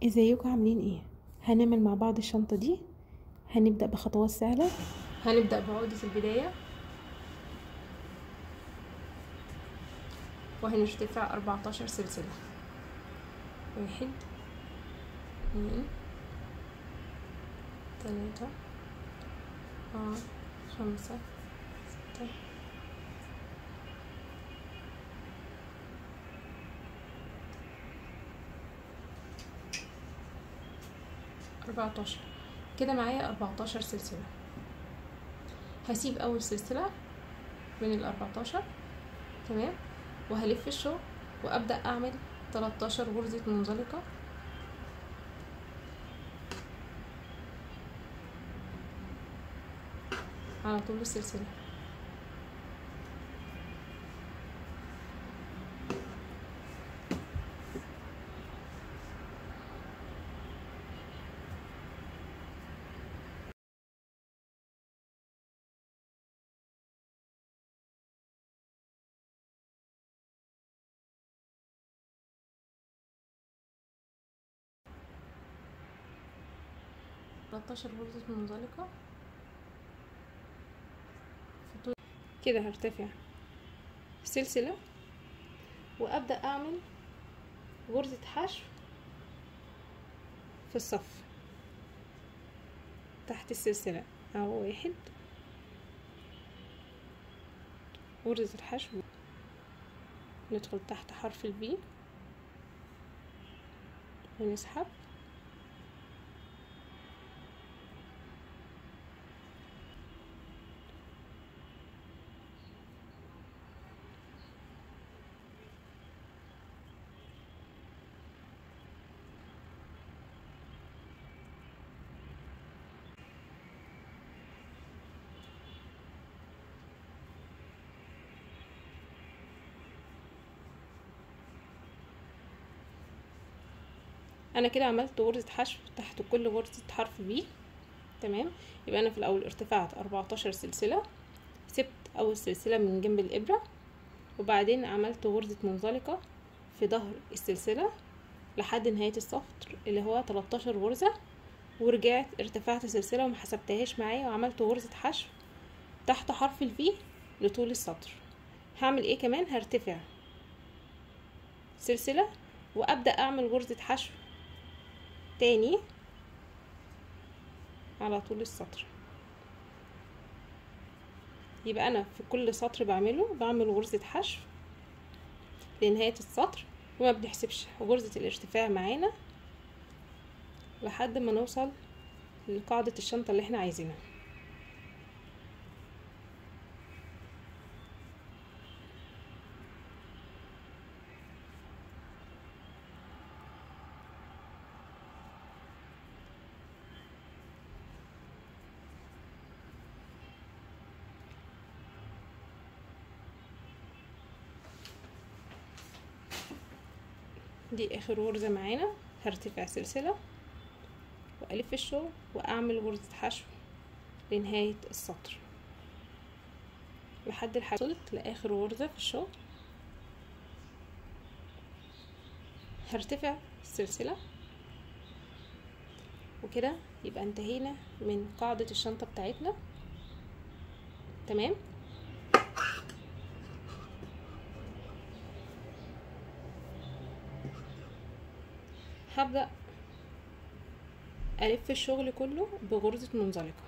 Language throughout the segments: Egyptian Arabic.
ازيكم عاملين ايه هنعمل مع بعض الشنطة دي هنبدأ بخطوات سهلة هنبدأ بعقدة البداية وهنرتفع أربعتاشر سلسلة واحد اتنين تلاتة أربعة خمسة ستة أربعتاشر كده معايا أربعتاشر سلسلة هسيب أول سلسلة من الأربعتاشر تمام وهلف الشغل وأبدأ أعمل تلاتاشر غرزة منزلقة على طول السلسلة تلاتاشر غرزة منزلقة في طول كده هرتفع سلسلة وأبدأ أعمل غرزة حشو في الصف تحت السلسلة أهو واحد غرزة الحشو ندخل تحت حرف البي ونسحب انا كده عملت غرزة حشو تحت كل غرزة حرف بي تمام يبقى انا في الاول ارتفعت 14 سلسلة سبت اول سلسلة من جنب الابرة وبعدين عملت غرزة منزلقة في ظهر السلسلة لحد نهاية السطر اللي هو 13 غرزة ورجعت ارتفعت سلسلة وما حسبتهاش معايا وعملت غرزة حشو تحت حرف الفي لطول السطر هعمل ايه كمان هرتفع سلسلة وابدأ اعمل غرزة حشو تاني على طول السطر يبقى انا في كل سطر بعمله بعمل غرزة حشو لنهاية السطر وما بنحسبش غرزة الارتفاع معانا لحد ما نوصل لقاعدة الشنطة اللي احنا عايزينها دي اخر غرزة معانا هرتفع سلسلة والف الشغل واعمل غرزة حشو لنهاية السطر لحد الحد وصلت لاخر غرزة في الشغل هرتفع السلسلة وكده يبقى انتهينا من قاعدة الشنطة بتاعتنا تمام هبدأ ألف الشغل كله بغرزة منزلقة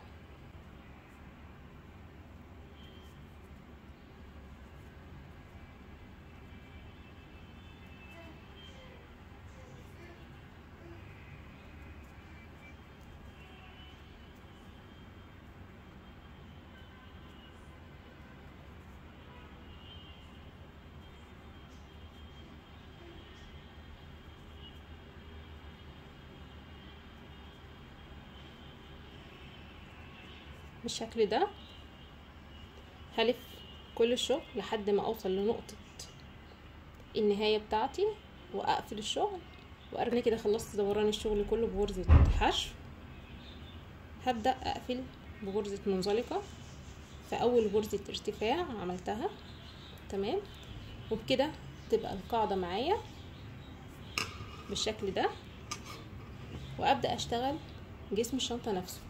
بالشكل ده هلف كل الشغل لحد ما اوصل لنقطة النهاية بتاعتي واقفل الشغل وارجع كده خلصت دوران الشغل كله بغرزة حشو هبدأ اقفل بغرزة منزلقة في اول غرزة ارتفاع عملتها تمام وبكده تبقى القاعدة معايا بالشكل ده وابدا اشتغل جسم الشنطه نفسه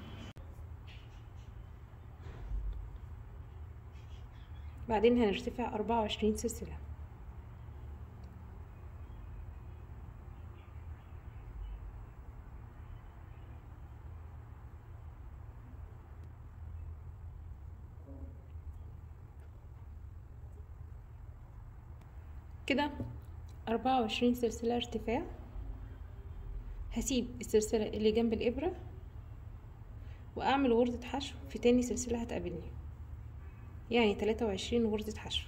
بعدين هنرتفع أربعة وعشرين سلسلة كده أربعة وعشرين سلسلة ارتفاع هسيب السلسلة اللي جنب الإبرة وأعمل غرزة حشو في تاني سلسلة هتقابلني يعني تلاتة وعشرين غرزة حشو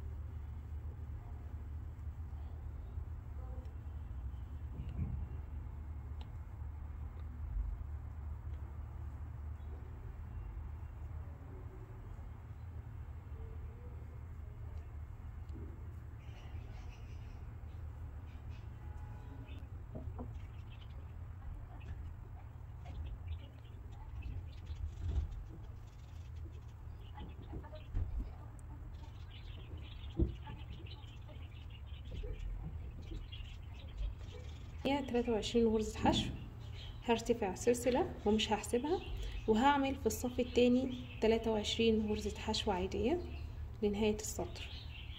هي تلاتة وعشرين غرزة حشو هرتفع سلسلة ومش هحسبها وهعمل في الصف التاني تلاتة وعشرين غرزة حشو عادية لنهاية السطر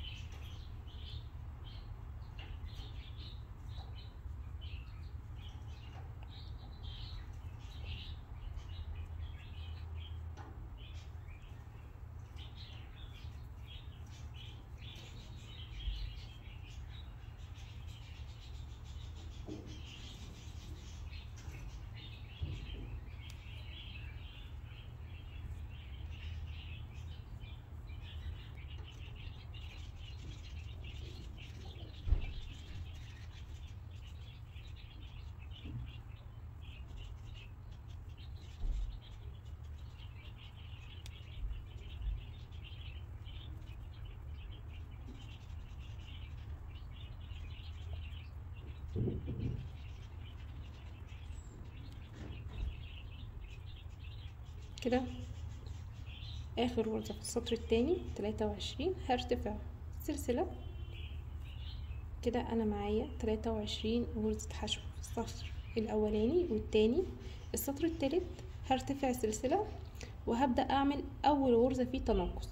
كده اخر غرزة في السطر التاني تلاتة وعشرين هرتفع سلسلة كده انا معايا تلاتة وعشرين غرزة حشو في السطر الاولاني والتاني السطر التالت هرتفع سلسلة وهبدأ اعمل اول غرزة فيه تناقص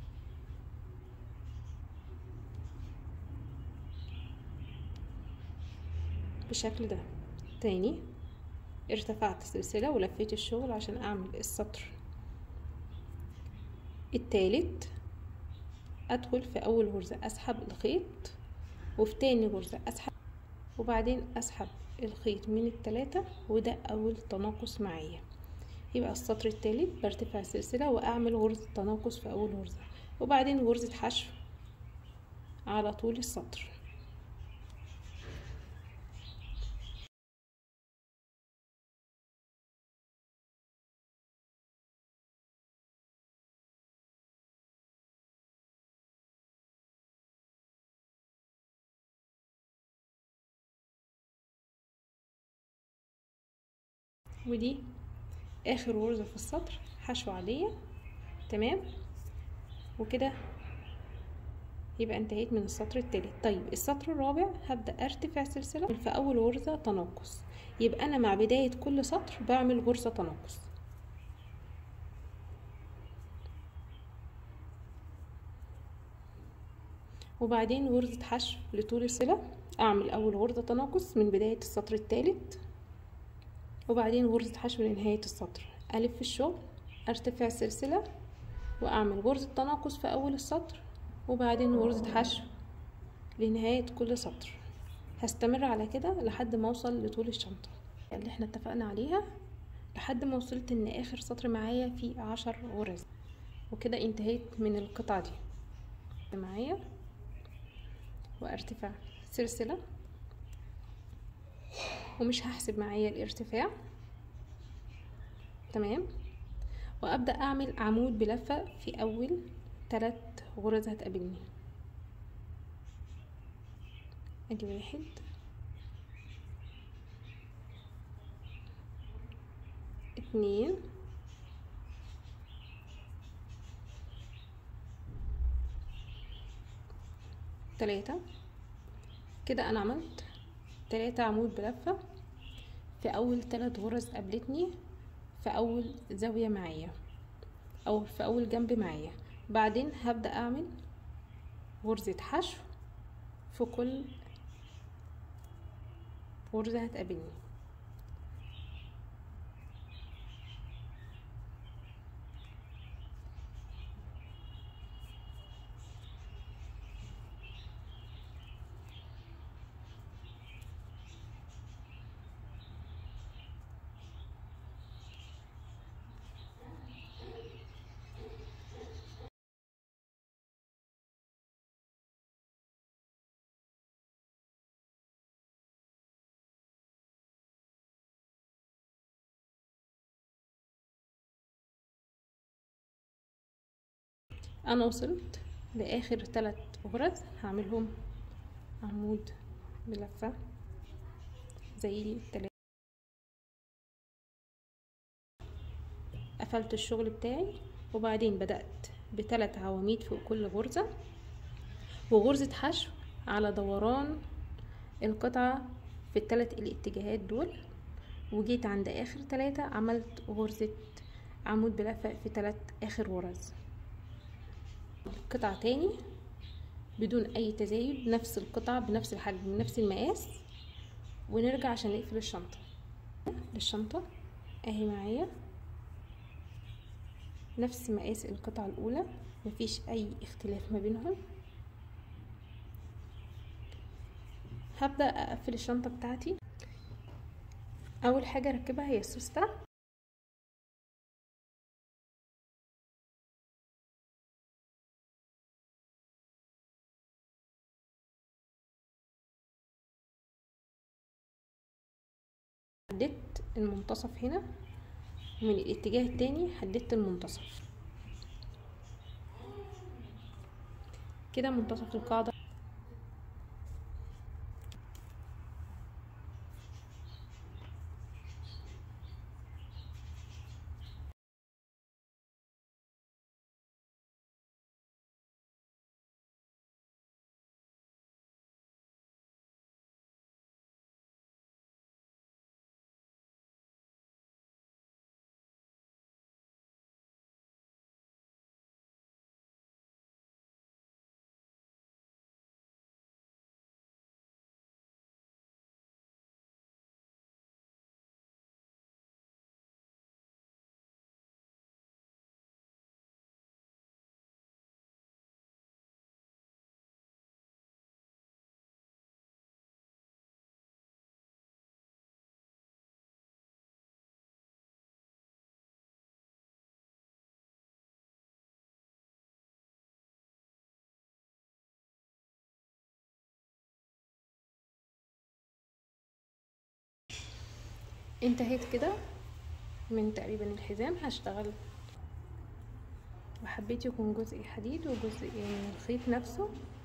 بالشكل ده تاني ارتفعت سلسلة ولفيت الشغل عشان اعمل السطر التالت ادخل في اول غرزة اسحب الخيط وفي تاني غرزة اسحب وبعدين اسحب الخيط من التلاتة وده اول تناقص معايا يبقى السطر التالت برتفع سلسلة واعمل غرزة تناقص في اول غرزة وبعدين غرزة حشو على طول السطر ودي اخر غرزة في السطر حشو عادية تمام وكده يبقى انتهيت من السطر التالت طيب السطر الرابع هبدأ ارتفع سلسلة في اول غرزة تناقص يبقى انا مع بداية كل سطر بعمل غرزة تناقص وبعدين غرزة حشو لطول السلة اعمل اول غرزة تناقص من بداية السطر التالت وبعدين غرزة حشو لنهاية السطر ألف في الشغل أرتفع سلسلة وأعمل غرزة تناقص في أول السطر وبعدين غرزة حشو لنهاية كل سطر هستمر على كده لحد ما أوصل لطول الشنطة اللي احنا اتفقنا عليها لحد ما وصلت ان اخر سطر معايا فيه عشر غرز وكده انتهيت من القطعة دي معايا وارتفع سلسلة ومش هحسب معايا الارتفاع تمام وابدا اعمل عمود بلفه في اول ثلاث غرز هتقابلني ادي واحد اتنين تلاتة كده انا عملت تلاتة عمود بلفة في اول ثلاث غرز قابلتني في اول زاوية معايا او في اول جنب معايا بعدين هبدأ اعمل غرزة حشو في كل غرزة هتقابلني انا وصلت لاخر ثلاث غرز هعملهم عمود بلفة زي التلاتة قفلت الشغل بتاعي وبعدين بدأت بثلاث عواميد فوق كل غرزة وغرزة حشو على دوران القطعة في الثلاث الاتجاهات دول وجيت عند اخر ثلاثة عملت غرزة عمود بلفة في ثلاث اخر غرز قطعة تاني بدون اي تزايد نفس القطعة بنفس الحجم بنفس المقاس ونرجع عشان نقفل الشنطة للشنطة اهي معايا نفس مقاس القطعة الاولى مفيش اي اختلاف ما بينهم هبدأ اقفل الشنطة بتاعتي اول حاجة اركبها هي السوستة حددت المنتصف هنا ومن الاتجاه التاني حددت المنتصف كده منتصف القاعدة انتهيت كده من تقريبا الحزام هشتغل وحبيت يكون جزء حديد وجزء من الخيط نفسه